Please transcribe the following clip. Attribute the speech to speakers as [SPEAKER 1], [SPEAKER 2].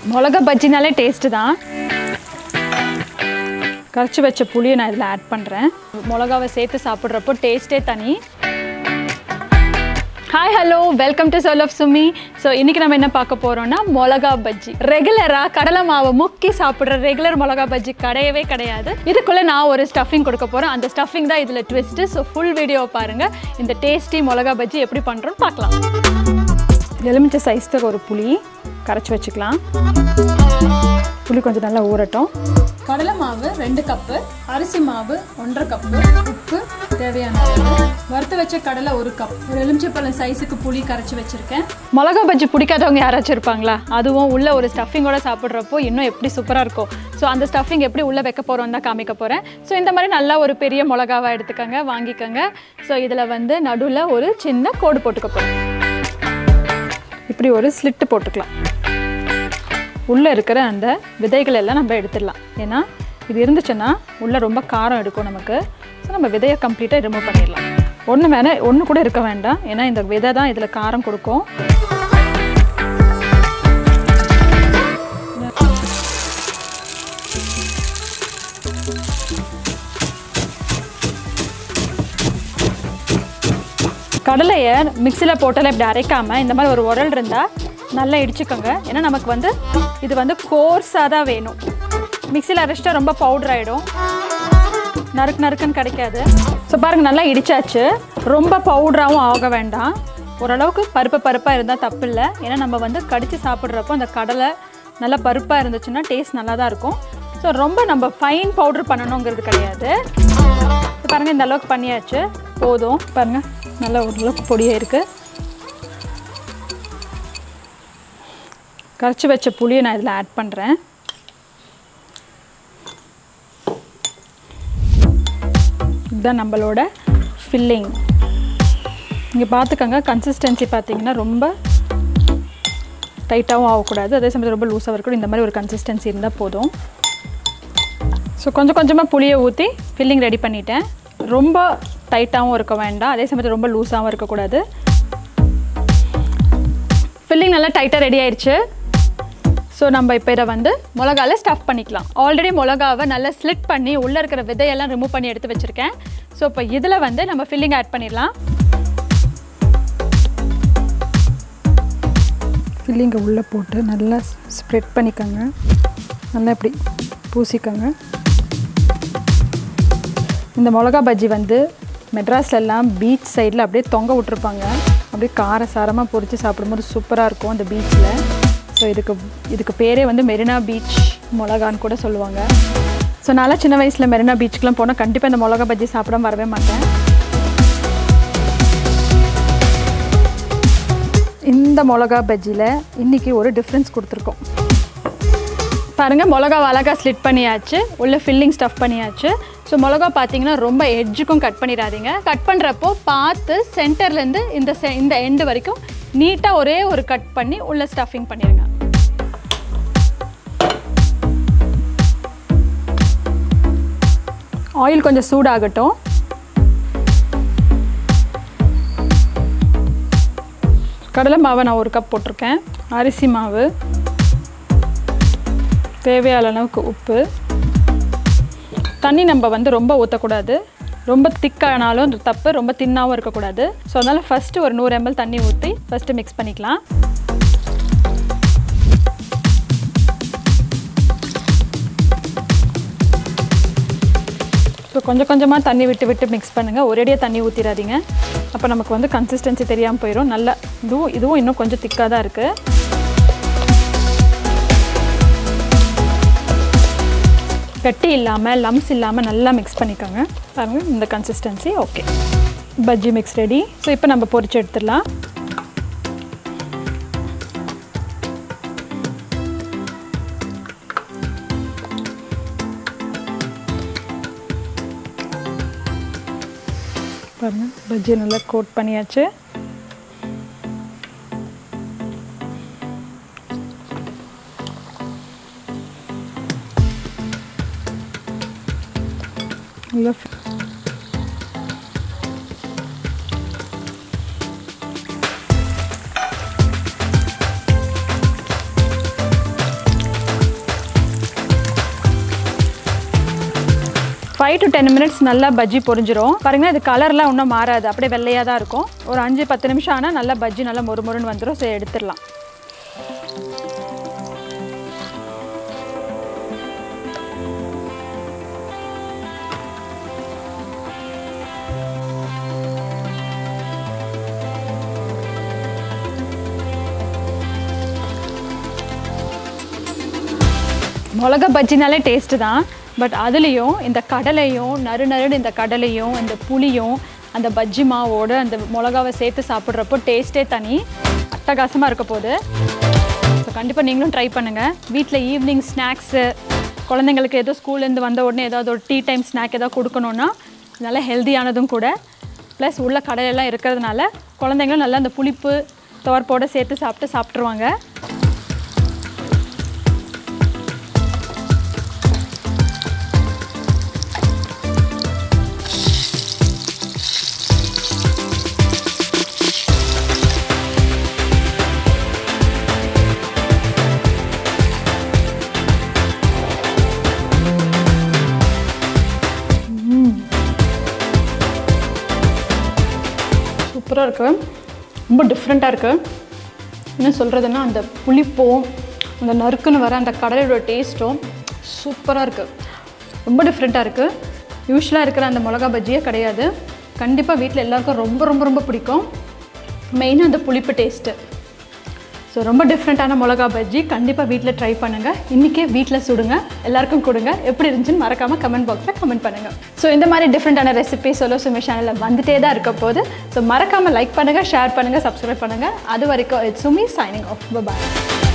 [SPEAKER 1] மிளகா பஜ்ஜினாலே டேஸ்ட்டு தான் கரைச்சி வச்ச புளியை நான் இதில் ஆட் பண்ணுறேன் மிளகாவை சேர்த்து சாப்பிட்றப்போ டேஸ்ட்டே தனி hi hello welcome to soul of Sumi so இன்றைக்கி நம்ம என்ன பார்க்க போகிறோம்னா மிளகா பஜ்ஜி ரெகுலராக கடலை மாவை முக்கி சாப்பிட்ற ரெகுலர் மிளகா பஜ்ஜி கிடையவே கிடையாது இதுக்குள்ளே நான் ஒரு ஸ்டஃபிங் கொடுக்க போகிறேன் அந்த ஸ்டஃபிங் தான் இதில் ட்விஸ்ட்டு ஸோ ஃபுல் வீடியோவை பாருங்கள் இந்த டேஸ்டி மிளகா பஜ்ஜி எப்படி பண்ணுறோன்னு பார்க்கலாம் எலுமிச்சை சைஸ்க்கு ஒரு புளி கரைச்சி வச்சுக்கலாம் புளி கொஞ்சம் நல்லா ஊறட்டும் கடலை மாவு ரெண்டு கப்பு அரிசி மாவு ஒன்றரை கப்பு உப்பு தேவையான அளவு வறுத்து வச்ச கடலை ஒரு கப் ஒரு எலுமிச்சைப்பழம் சைஸுக்கு புளி கரைச்சி வச்சுருக்கேன் மிளகா பஜ்ஜி பிடிக்காதவங்க யாராச்சும் இருப்பாங்களா அதுவும் உள்ள ஒரு ஸ்டஃபிங்கோட சாப்பிட்றப்போ இன்னும் எப்படி சூப்பராக இருக்கும் ஸோ அந்த ஸ்டஃபிங் எப்படி உள்ளே வைக்க போகிறோம் தான் காமிக்க போகிறேன் ஸோ இந்த மாதிரி நல்லா ஒரு பெரிய மிளகாவை எடுத்துக்கோங்க வாங்கிக்கோங்க ஸோ இதில் வந்து நடுவில் ஒரு சின்ன கோடு போட்டுக்க போகிறோம் இப்படி ஒரு ஸ்லிட்டு போட்டுக்கலாம் உள்ளே இருக்கிற அந்த விதைகள் எல்லாம் நம்ம எடுத்துடலாம் ஏன்னா இது இருந்துச்சுன்னா உள்ளே ரொம்ப காரம் எடுக்கும் நமக்கு ஸோ நம்ம விதையை கம்ப்ளீட்டாக ரிமூவ் பண்ணிடலாம் ஒன்று வேணால் ஒன்று கூட இருக்க வேண்டாம் ஏன்னா இந்த விதை தான் இதில் காரம் கொடுக்கும் கடலையை மிக்சியில் போட்டாலும் இப்படி அரைக்காமல் இந்த மாதிரி ஒரு உரல் இருந்தால் நல்லா இடிச்சுக்கோங்க ஏன்னா நமக்கு வந்து இது வந்து கோர்ஸாக தான் வேணும் மிக்சியில் அரைச்சிட்டா ரொம்ப பவுடர் ஆகிடும் நறுக்கு நறுக்குன்னு கிடைக்காது ஸோ பாருங்கள் நல்லா இடிச்சாச்சு ரொம்ப பவுடராகவும் ஆக வேண்டாம் ஓரளவுக்கு பருப்பு பருப்பாக இருந்தால் தப்பு இல்லை ஏன்னா நம்ம வந்து கடித்து சாப்பிட்றப்போ அந்த கடலை நல்லா பருப்பாக இருந்துச்சுன்னா டேஸ்ட் நல்லா தான் இருக்கும் ஸோ ரொம்ப நம்ம ஃபைன் பவுடர் பண்ணணுங்கிறது கிடையாது இப்போ பாருங்கள் இந்த அளவுக்கு பண்ணியாச்சு போதும் பாருங்கள் நல்லா ஓரளவுக்கு பொடியாக இருக்குது கரைச்சி வச்ச புளியை நான் இதில் ஆட் பண்ணுறேன் இதுதான் நம்மளோட ஃபில்லிங் இங்கே பார்த்துக்கோங்க கன்சிஸ்டன்சி பார்த்தீங்கன்னா ரொம்ப டைட்டாகவும் ஆகக்கூடாது அதே சமயத்தில் ரொம்ப லூஸாக இருக்கணும் இந்த மாதிரி ஒரு கன்சிஸ்டன்சி இருந்தால் போதும் ஸோ கொஞ்சம் கொஞ்சமாக புளியை ஊற்றி ஃபில்லிங் ரெடி பண்ணிட்டேன் ரொம்ப டைட்டாகவும் இருக்க வேண்டாம் அதே சமயத்தில் ரொம்ப லூஸாகவும் இருக்கக்கூடாது ஃபில்லிங் நல்லா டைட்டாக ரெடி ஆயிடுச்சு ஸோ நம்ம இப்போ இதை வந்து மிளகால ஸ்டஃப் பண்ணிக்கலாம் ஆல்ரெடி மிளகாவை நல்லா ஸ்லிட் பண்ணி உள்ளே இருக்கிற விதையெல்லாம் ரிமூவ் பண்ணி எடுத்து வச்சுருக்கேன் ஸோ இப்போ இதில் வந்து நம்ம ஃபில்லிங் ஆட் பண்ணிடலாம் ஃபில்லிங்கை உள்ளே போட்டு நல்லா ஸ்ப்ரெட் பண்ணிக்கோங்க நல்லா இப்படி பூசிக்கோங்க இந்த மிளகா பஜ்ஜி வந்து மெட்ராஸ்லலாம் பீச் சைடில் அப்படியே தொங்க விட்ருப்பாங்க அப்படியே காரசாரமாக பொரித்து சாப்பிடும்போது சூப்பராக இருக்கும் அந்த பீச்சில் ஸோ இதுக்கு இதுக்கு பேரே வந்து மெரினா பீச் மிளகான்னு கூட சொல்லுவாங்க ஸோ நான்லாம் சின்ன வயசில் மெரினா பீச்சுக்கெலாம் போனால் கண்டிப்பாக இந்த மிளகா பஜ்ஜி சாப்பிடாம வரவே மாட்டேன் இந்த மிளகா பஜ்ஜியில் இன்றைக்கி ஒரு டிஃப்ரென்ஸ் கொடுத்துருக்கோம் பாருங்கள் மிளகா அழகா ஸ்லிட் பண்ணியாச்சு உள்ள ஃபில்லிங் ஸ்டஃப் பண்ணியாச்சு ஸோ மிளகா பார்த்தீங்கன்னா ரொம்ப எட்ஜுக்கும் கட் பண்ணிடாதீங்க கட் பண்ணுறப்போ பார்த்து சென்டர்லேருந்து இந்த செ இந்த எண்டு வரைக்கும் நீட்டாக ஒரே ஒரு கட் பண்ணி உள்ள ஸ்டஃபிங் பண்ணிடுங்க ஆயில் கொஞ்சம் சூடாகட்டும் கடலை மாவை நான் ஒரு கப் போட்டிருக்கேன் அரிசி மாவு தேவையான அளவுக்கு உப்பு தண்ணி நம்ம வந்து ரொம்ப ஊற்றக்கூடாது ரொம்ப திக்கானாலும் தப்பு ரொம்ப தின்னாகவும் இருக்கக்கூடாது ஸோ அதனால் ஃபஸ்ட்டு ஒரு நூறு எம்எல் தண்ணி ஊற்றி ஃபஸ்ட்டு மிக்ஸ் பண்ணிக்கலாம் ஸோ கொஞ்சம் கொஞ்சமாக தண்ணி விட்டு விட்டு மிக்ஸ் பண்ணுங்கள் ஒரேடியாக தண்ணி ஊற்றிடாதீங்க அப்போ நமக்கு வந்து கன்சிஸ்டன்சி தெரியாமல் போயிடும் நல்லா இதுவும் இதுவும் இன்னும் கொஞ்சம் திக்காக தான் இருக்குது கட்டி இல்லாமல் லம்ஸ் இல்லாமல் நல்லா மிக்ஸ் பண்ணிக்கோங்க பாருங்கள் இந்த consistency okay bajji mix ready so இப்போ நம்ம பொரிச்சு எடுத்துடலாம் பாருங்கள் பஜ்ஜி நல்லா கோட் பண்ணியாச்சு நல்லா ஃபைவ் டு டென் மினிட்ஸ் நல்லா பஜ்ஜி பொரிஞ்சிரும் பாருங்க இது கலர்லாம் ஒன்றும் மாறாது அப்படியே வெள்ளையாக தான் இருக்கும் ஒரு அஞ்சு பத்து நிமிஷம் ஆனால் நல்லா பஜ்ஜி நல்லா மொறு மொறுன்னு வந்துடும் ஸோ எடுத்துடலாம் மிளகா பஜ்ஜினாலே டேஸ்ட்டு தான் பட் அதுலேயும் இந்த கடலையும் நறு நறுன்னு இந்த கடலையும் இந்த புளியும் அந்த பஜ்ஜி மாவோட அந்த மிளகாவை சேர்த்து சாப்பிட்றப்போ டேஸ்ட்டே தனி அட்டகாசமாக இருக்க போகுது ஸோ கண்டிப்பாக நீங்களும் ட்ரை பண்ணுங்கள் வீட்டில் ஈவினிங் ஸ்நாக்ஸு குழந்தைங்களுக்கு ஏதோ ஸ்கூல்லேருந்து வந்த உடனே ஏதாவது ஒரு டீ டைம் ஸ்நாக் ஏதாவது கொடுக்கணுன்னா நல்லா ஹெல்த்தியானதும் கூட ப்ளஸ் உள்ள கடையெல்லாம் இருக்கிறதுனால குழந்தைங்களும் நல்லா அந்த புளிப்பு துவர்ப்போடு சேர்த்து சாப்பிட்டு சாப்பிட்ருவாங்க சூப்பராக இருக்குது ரொம்ப டிஃப்ரெண்ட்டாக இருக்குது என்ன சொல்கிறதுன்னா அந்த புளிப்பும் அந்த நறுக்குன்னு வர அந்த கடலையோட டேஸ்ட்டும் சூப்பராக இருக்குது ரொம்ப டிஃப்ரெண்ட்டாக இருக்குது யூஸ்வலாக இருக்கிற அந்த மிளகா பஜ்ஜியே கிடையாது கண்டிப்பாக வீட்டில் எல்லாருக்கும் ரொம்ப ரொம்ப ரொம்ப பிடிக்கும் மெயினாக அந்த புளிப்பு டேஸ்ட்டு ஸோ ரொம்ப டிஃப்ரெண்ட்டான மிளகா பஜ்ஜி கண்டிப்பாக வீட்டில் ட்ரை பண்ணுங்கள் இன்றைக்கே வீட்டில் சுடுங்க எல்லாருக்கும் கொடுங்க எப்படி இருந்துச்சுன்னு மறக்காமல் கமெண்ட் பாக்ஸில் கமெண்ட் பண்ணுங்கள் ஸோ இந்த மாதிரி டிஃப்ரெண்ட்டான ரெசிபி சொல்லோ சுமி சேனலில் வந்துட்டே தான் இருக்க போது ஸோ மறக்காமல் லைக் பண்ணுங்கள் ஷேர் பண்ணுங்கள் சப்ஸ்கிரைப் பண்ணுங்கள் அது வரைக்கும் it's Sumi signing off bye